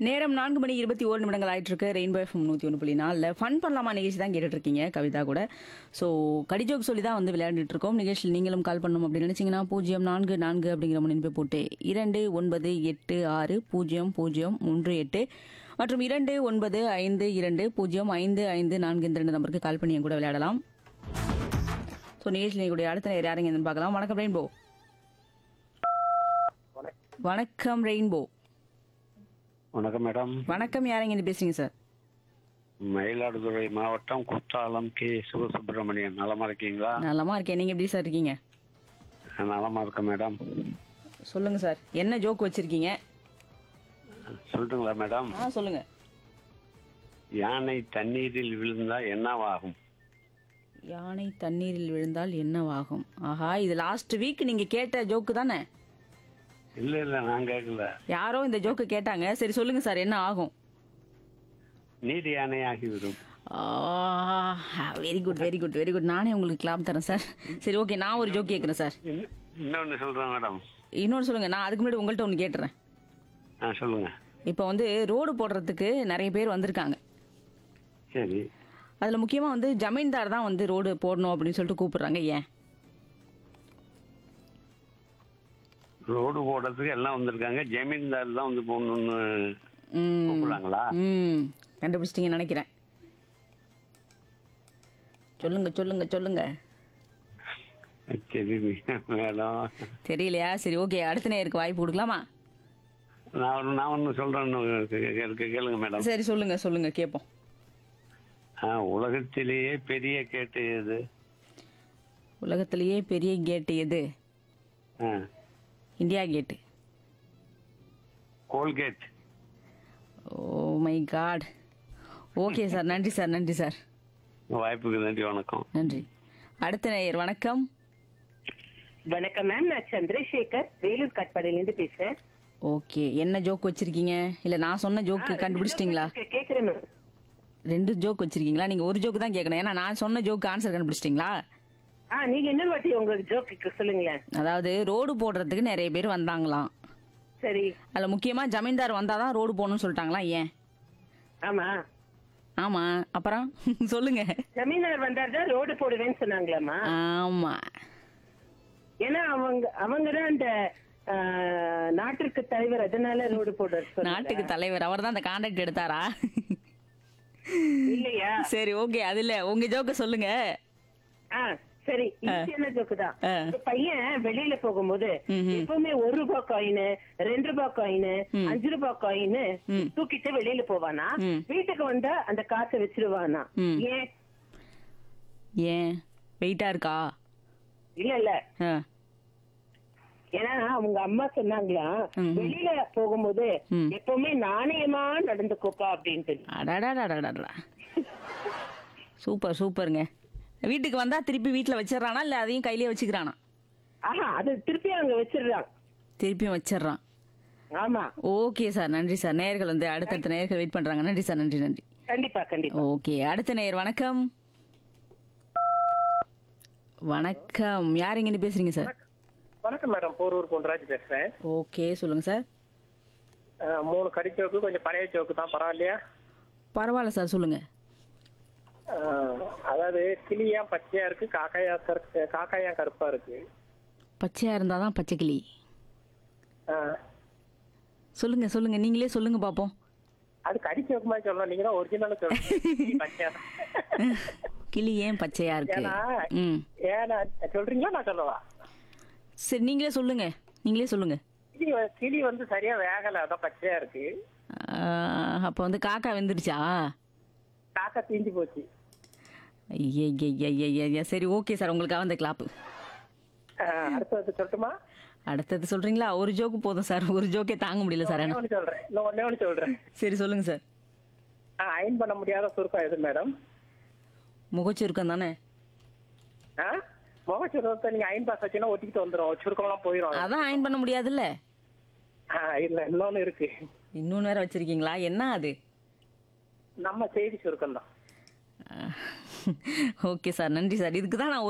நேரம் நான்கு மணி இருபத்தி ஓரு நிமிடங்கள் ஆயிட்டு இருக்கு ரெயின்போ எஃப்எம் நூற்றி ஒன்று புள்ளி நாலில் ஃபன் பண்ணலாமா நிகழ்ச்சி தான் கேட்டுட்டு இருக்கீங்க கவிதா கூட ஸோ கடிஜோக் சொல்லி தான் வந்து விளையாண்டுட்டு இருக்கோம் நிகழ்ச்சியில் நீங்களும் கால் பண்ணணும் அப்படின்னு நினைச்சீங்கன்னா பூஜ்ஜியம் நான்கு நான்கு அப்படிங்கிற முன்னிப்பை போட்டு இரண்டு ஒன்பது எட்டு ஆறு பூஜ்ஜியம் பூஜ்ஜியம் மூன்று எட்டு மற்றும் இரண்டு ஒன்பது ஐந்து இரண்டு பூஜ்ஜியம் ஐந்து ஐந்து நான்கு இந்த ரெண்டு நம்பருக்கு கால் பண்ணி என் கூட விளையாடலாம் ஸோ நிகழ்ச்சியில் கூடிய அடுத்த நேரம் யாருங்க என்னன்னு பார்க்கலாம் வணக்கம் ரெயின்போ வணக்கம் ரெயின்போ வணக்கம் மேடம் வணக்கம் யாருங்க இருந்து பேசுறீங்க சார் மயிலாடுதுறை மாவட்டம் குத்தாலம் கே சிவசுப்பிரமணியன் நலமா இருக்கீங்களா நலமா இருக்கேன் நீங்க எப்படி சார் இருக்கீங்க நான் நலமா இருக்கேன் மேடம் சொல்லுங்க சார் என்ன ஜோக் வச்சிருக்கீங்க சொல்லட்டுங்களா மேடம் ஆ சொல்லுங்க யானை தண்ணீரில் விழுந்தா என்னவாகும் யானை தண்ணீரில் விழுந்தால் என்னவாகும் ஆஹா இது லாஸ்ட் வீக் நீங்க கேட்ட ஜோக்கு தானே இல்ல இல்ல நான் கேட்கல யாரோ இந்த ஜோக்கு கேட்டாங்க சரி சொல்லுங்க சார் என்ன ஆகும் நீர் யானையாகிவிடும் very good very good very good நானே உங்களுக்கு கிளாப் தரேன் சார் சரி ஓகே நான் ஒரு ஜோக் கேட்குறேன் சார் இன்னும் இன்னொன்னு சொல்றேன் மேடம் இன்னொன்று சொல்லுங்க நான் அதுக்கு முன்னாடி உங்கள்கிட்ட ஒன்று கேட்டுறேன் ஆ சொல்லுங்க இப்போ வந்து ரோடு போடுறதுக்கு நிறைய பேர் வந்திருக்காங்க சரி அதில் முக்கியமாக வந்து ஜமீன்தார் தான் வந்து ரோடு போடணும் அப்படின்னு சொல்லிட்டு கூப்பிடுறாங்க ஏன் ரோடு போடுறதுக்கு எல்லாம் வந்திருக்காங்க ஜமீன்தார் தான் வந்து போகணும்னு ம் கூப்பிடுறாங்களா ம் கண்டுபிடிச்சிட்டீங்கன்னு நினைக்கிறேன் சொல்லுங்க சொல்லுங்க சொல்லுங்க சரி மேடம் தெரியலையா சரி ஓகே அடுத்த நேருக்கு வாய்ப்பு கொடுக்கலாமா நான் ஒன்று நான் ஒன்று சொல்றேன்னு கேளுங்க மேடம் சரி சொல்லுங்க சொல்லுங்க கேட்போம் ஆ, உலகத்திலேயே பெரிய கேட்டு எது உலகத்திலேயே பெரிய கேட்டு எது ஆ, India gate Colgate oh my god okay sir நன்றி சார் நன்றி சார் வாய்ப்புக்கு நன்றி வணக்கம் நன்றி அடுத்த நேயர் வணக்கம் வணக்கம் மேம் நான் சந்திரசேகர் வேலூர் கட்பாடியிலேருந்து பேசுறேன் ஓகே என்ன ஜோக் வச்சிருக்கீங்க இல்ல நான் சொன்ன ஜோக்கு கண்டுபிடிச்சிட்டீங்களா கே- கேக்குறேன் மேம் ரெண்டு ஜோக் வச்சிருக்கீங்களா நீங்க ஒரு ஜோக்கு தான் கேட்கணும் ஏன்னா நான் சொன்ன ஜோக்கு ஆன்சர் கண்டுபிடிச்சிட்டீங்களா ஆ நீங்க என்ன வாட்டி உங்க ஜோக்கு சொல்லுங்களேன் அதாவது ரோடு போடுறதுக்கு நிறைய பேர் வந்தாங்களாம் சரி அதுல முக்கியமா ஜமீன்தார் வந்தாதான் ரோடு போகணும்னு சொல்லிட்டாங்களா ஏன் ஆமா ஆமா அப்புறம் சொல்லுங்க ஜமீனார் வந்தாருதான் ரோடு போடுவேன்னு சொன்னாங்களாமா ஆமா ஏன்னா அவங்க அவங்கதான் அந்த ஆ, நாட்டிற்கு தலைவர் அதனால ரோடு போடுற நாட்டுக்கு தலைவர் அவர் தான் அந்த கான்ட்ராக்ட் எடுத்தாரா இல்லையா சரி ஓகே அது இல்ல உங்க ஜோக்க சொல்லுங்க ஆ சரி ஈஸியான ஜோக்கு தான் ஆ. ஒரு பையன் வெளியில போகும்போது ம்ஹும். எப்பவுமே ஒரு ரூபாய் காயின் ரெண்டு ரூபாய் காயின் அஞ்சு ரூபாய் காயின் ம். தூக்கிட்டு வெளியில போவானா ம். வீட்டுக்கு வந்தா அந்த காசை வச்சிருவானா ம். ஏன் ஏன் வெயிட்டா இருக்கா இல்ல இல்ல ஆ, ஏன்னா அவங்க அம்மா சொன்னாங்களா ம்ஹும். வெளியில போகும்போது ம். எப்பவுமே நாணயமா நடந்துக்கோப்பா அப்படின்ட்டு அடடடடடடா சூப்பர் சூப்பருங்க வீட்டுக்கு வந்தா திருப்பி வீட்ல வச்சிடறானா இல்ல அதையும் கையிலேயே வச்சுக்கிறானா ஆஹா அது திருப்பி அங்க வச்சிடுறான் திருப்பியும் வச்சிடுறான் ஆமா ஓகே சார் நன்றி சார் நேயர்கள் வந்து அடுத்தடுத்த நேயர்கள் வெயிட் பண்றாங்க நன்றி சார் நன்றி நன்றி கண்டிப்பா கண்டிப்பா ஓகே அடுத்த நேயர் வணக்கம் வணக்கம் யார் இங்க பேசுறீங்க சார் வணக்கம் மேடம் போரூர் பொன்ராஜ் பேசுறேன் ஓகே சொல்லுங்க சார் அஹ், மூணு கறி சோக்கு கொஞ்சம் பழைய சோக்கு தான் பரவாயில்லையா பரவாயில்ல சார் சொல்லுங்க அஹ், அதாவது கிளியா பச்சையா இருக்கு காக்காயா கரு- காக்காயா கருப்பா இருக்கு பச்சையா இருந்தாதான் பச்சை கிளி அஹ், சொல்லுங்க சொல்லுங்க நீங்களே சொல்லுங்க பாப்போம் அது கறி சோக்கு மாதிரி சொல்லலாம் நீங்க தான் ஒரிஜினல் சொல்லுங்க பச்சையா கிளி ஏன் பச்சையா இருக்கு ஏன்னா ம் ஏன்னா சொல்றீங்களா நான் சொல்லவா சரி நீங்களே சொல்லுங்க நீங்களே சொல்லுங்க கிளி வ- கிளி வந்து சரியா வேகல அதான் பச்சையா இருக்கு ஆஹ், அப்ப வந்து காக்கா வெந்துருச்சா காக்கா தீஞ்சு போச்சு ஐயா சரி ஓகே சார் உங்களுக்காக அந்த கிளாப்பு அஹ், அடுத்தது சொல்லட்டுமா அடுத்தது சொல்றீங்களா ஒரு ஜோக்கு போதும் சார் ஒரு ஜோக்கே தாங்க முடியல சார் ஒண்ணே எனக்கு ஒண்ணு சொல்றேன் இன்னும் ஒண்ணே ஒண்ணு சொல்றேன் சரி சொல்லுங்க சார் அயன் பண்ண முடியாத சுருக்கம் எது மேடம் முகச்சுருக்கம் தானே ஆ முகச்சுருக்கத்தை நீங்க அயன் பாஸ் வச்சீங்கன்னா ஒட்டிக்கிட்டு வந்துடும் சுருக்கம்லாம் போயிடும் அதான் அயன் பண்ண முடியாதுல்ல ஆ, இல்ல இன்னொன்னு இருக்கு இன்னொன்று வேற வச்சிருக்கீங்களா என்ன அது நம்ம செய்தி சுருக்கம் தான் ஓகே சார் நன்றி சார் இதுக்கு தான் நான்